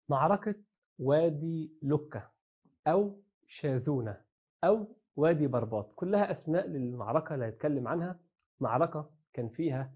معركة وادي لكة أو شاذونة أو وادي برباط كلها أسماء للمعركة اللي هيتكلم عنها معركة كان فيها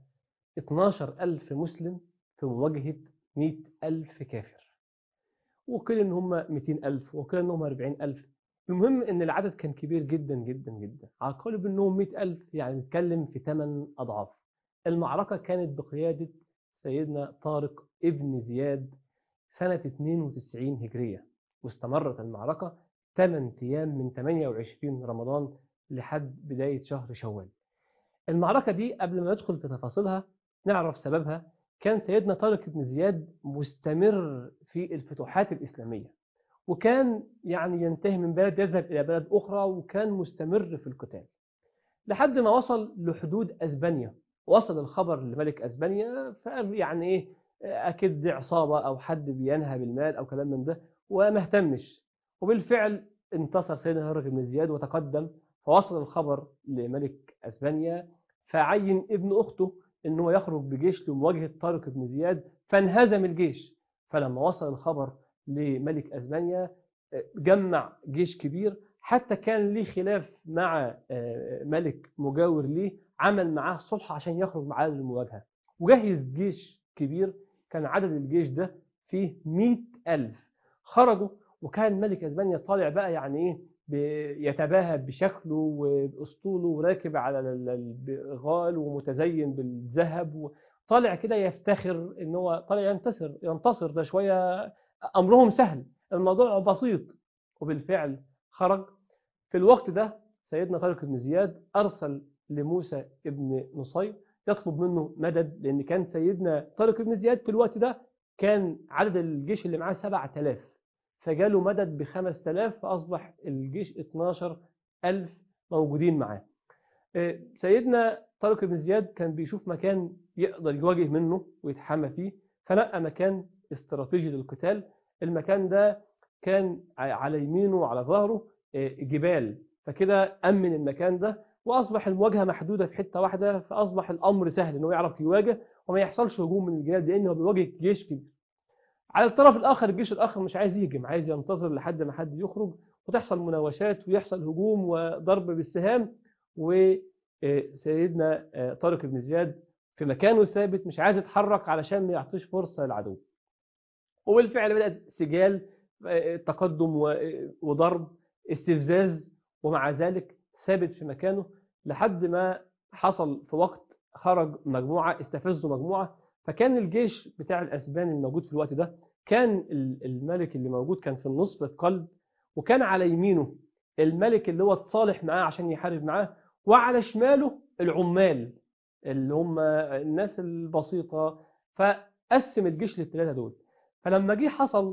12 ألف مسلم في مواجهة 100 ألف كافر وقيل إن هم 200 ألف وقيل إن هم 40 ألف المهم إن العدد كان كبير جدا جدا جدا على قالب إنهم 100 ألف يعني نتكلم في 8 أضعاف المعركة كانت بقيادة سيدنا طارق ابن زياد سنة 92 هجرية واستمرت المعركة 8 أيام من 28 رمضان لحد بداية شهر شوال المعركة دي قبل ما ندخل في تفاصيلها نعرف سببها كان سيدنا طارق بن زياد مستمر في الفتوحات الإسلامية وكان يعني ينتهي من بلد يذهب إلى بلد أخرى وكان مستمر في القتال لحد ما وصل لحدود أسبانيا وصل الخبر لملك أسبانيا فقال يعني إيه أكيد دي عصابة أو حد بينهب المال أو كلام من ده وما اهتمش وبالفعل انتصر سيدنا طارق بن زياد وتقدم فوصل الخبر لملك أسبانيا فعين ابن أخته أنه يخرج بجيش لمواجهة طارق بن زياد فانهزم الجيش فلما وصل الخبر لملك أسبانيا جمع جيش كبير حتى كان ليه خلاف مع ملك مجاور ليه عمل معاه صلح عشان يخرج معاه للمواجهة وجهز جيش كبير كان عدد الجيش ده فيه مئة ألف خرجوا وكان ملك أسبانيا طالع بقى يعني إيه يتباهى بشكله وبأسطوله وراكب على البغال ومتزين بالذهب طالع كده يفتخر ان هو طالع ينتصر ينتصر ده شوية أمرهم سهل الموضوع بسيط وبالفعل خرج في الوقت ده سيدنا طارق بن زياد أرسل لموسى ابن نصير يطلب منه مدد لأن كان سيدنا طارق بن زياد في الوقت ده كان عدد الجيش اللي معاه 7000 فجاله مدد ب 5000 فأصبح الجيش 12000 موجودين معاه سيدنا طارق بن زياد كان بيشوف مكان يقدر يواجه منه ويتحمى فيه فنقى مكان استراتيجي للقتال المكان ده كان على يمينه وعلى ظهره جبال فكده أمن المكان ده وأصبح المواجهة محدودة في حتة واحدة فأصبح الأمر سهل إنه يعرف يواجه وما يحصلش هجوم من الجناب لأنه بيواجه جيش كبير على الطرف الآخر الجيش الآخر مش عايز يهجم عايز ينتظر لحد ما حد يخرج وتحصل مناوشات ويحصل هجوم وضرب بالسهام وسيدنا طارق بن زياد في مكانه ثابت مش عايز يتحرك علشان ما يعطيش فرصة للعدو وبالفعل بدأت سجال تقدم وضرب استفزاز ومع ذلك ثابت في مكانه لحد ما حصل في وقت خرج مجموعة استفزوا مجموعة فكان الجيش بتاع الأسبان الموجود في الوقت ده كان الملك اللي موجود كان في النصف القلب وكان على يمينه الملك اللي هو اتصالح معاه عشان يحارب معاه وعلى شماله العمال اللي هم الناس البسيطة فقسم الجيش للثلاثة دول فلما جه حصل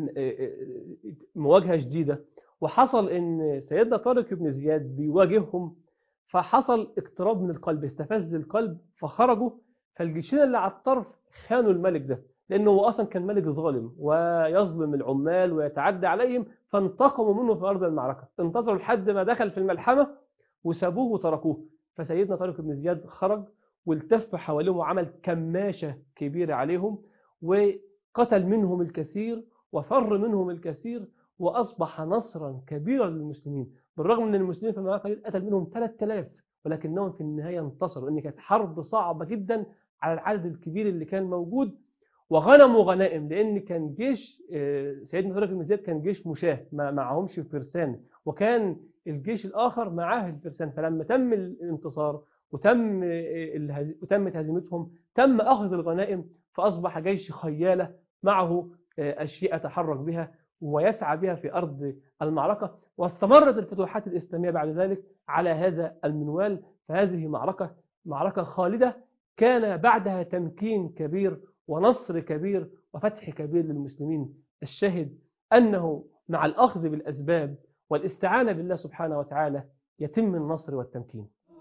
مواجهة جديدة وحصل ان سيدنا طارق بن زياد بيواجههم فحصل اقتراب من القلب استفز القلب فخرجوا فالجيشين اللي على الطرف خانوا الملك ده لانه هو اصلا كان ملك ظالم ويظلم العمال ويتعدى عليهم فانتقموا منه في ارض المعركه انتظروا لحد ما دخل في الملحمه وسابوه وتركوه فسيدنا طارق بن زياد خرج والتف حواليهم وعمل كماشه كبيره عليهم وقتل منهم الكثير وفر منهم الكثير وأصبح نصرا كبيرا للمسلمين بالرغم من المسلمين في المعركة قتل منهم 3000 ولكنهم في النهاية انتصروا لأن كانت حرب صعبة جدا على العدد الكبير اللي كان موجود وغنموا غنائم لأن كان جيش سيدنا طارق بن زياد كان جيش مشاه ما معهمش فرسان وكان الجيش الآخر معاه الفرسان فلما تم الانتصار وتم وتمت هزيمتهم تم أخذ الغنائم فأصبح جيش خيالة معه أشياء تحرك بها ويسعى بها في أرض المعركة واستمرت الفتوحات الإسلامية بعد ذلك على هذا المنوال فهذه معركة معركة خالدة كان بعدها تمكين كبير ونصر كبير وفتح كبير للمسلمين الشاهد أنه مع الأخذ بالأسباب والاستعانة بالله سبحانه وتعالى يتم النصر والتمكين